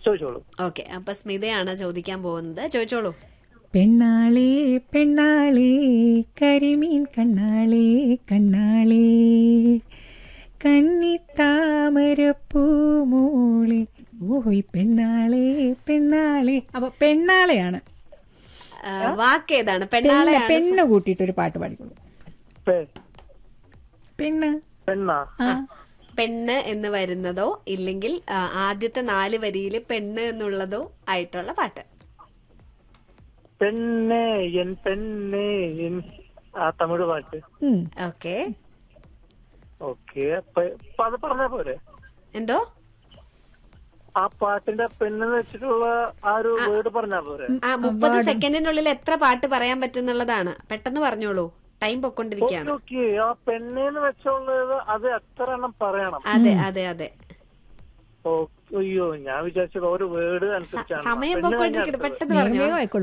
ചോദിച്ചോളൂ ഓക്കെ അപ്പൊ സ്മിതയാണ് ചോദിക്കാൻ പോകുന്നത് ചോദിച്ചോളൂ പെണ്ണാളേ പെണ്ണാളേ കരിമീൻ കണ്ണാളേ കണ്ണാളേ കന്നിത്താമരപ്പൂമോളെ ഓഹോയ് പെണ്ണാളേ പെണ്ണാളേ അപ്പൊ പെണ്ണാളെയാണ് ആ, വാക്ക് ഏതാണ് പെണ്ണ് പെണ്ണാളെയാണ് പെണ്ണ് കൂട്ടിയിട്ട് ഒരു പാട്ട് പാടിക്കോളൂ പെ- പെണ്ണ് പെണ്ണാ ആ പെണ്ണ് എന്ന് വരുന്നതോ ഇല്ലെങ്കിൽ ആ, ആദ്യത്തെ നാല് വരിയിൽ പെണ്ണ് എന്നുള്ളതോ ആയിട്ടുള്ള പാട്ട് പെണ്ണേ എൻ പെണ്ണേ എൻ ആ തമിഴ് പാട്ട് ഉം. ഓക്കെ ഓക്കെ അത് പറഞ്ഞാ പോരെ എന്തോ ആ പാട്ടിന്റെ പെണ്ണെന്ന് വെച്ചിട്ടുള്ള ആ ഒരു വേർഡ് പറഞ്ഞാ പോരെ ആ മുപ്പത് സെക്കൻഡിനുള്ളിൽ എത്ര പാട്ട് പറയാൻ പറ്റുന്നുള്ളതാണ് പെട്ടെന്ന് പറഞ്ഞോളൂ ടൈം പൊക്കൊണ്ടിരിക്കുകയാണ് ഓക്കെ ആ പെണ്ണേന്ന് വെച്ചുള്ളത് അത് എത്ര എണ്ണം പറയണം അതെ അതെ അതെ ഓ, അയ്യോ ഞാൻ വിചാരിച്ചത് ഒരു വേർഡ് അനുസരിച്ചാണ് സമയം പെണ്ണ് കഴിഞ്ഞ പൊക്കൊണ്ടിരിക്കണം അടുത്തത്. പെട്ടെന്ന് വേഗം പറഞ്ഞോ വേഗം ആയിക്കോളൂ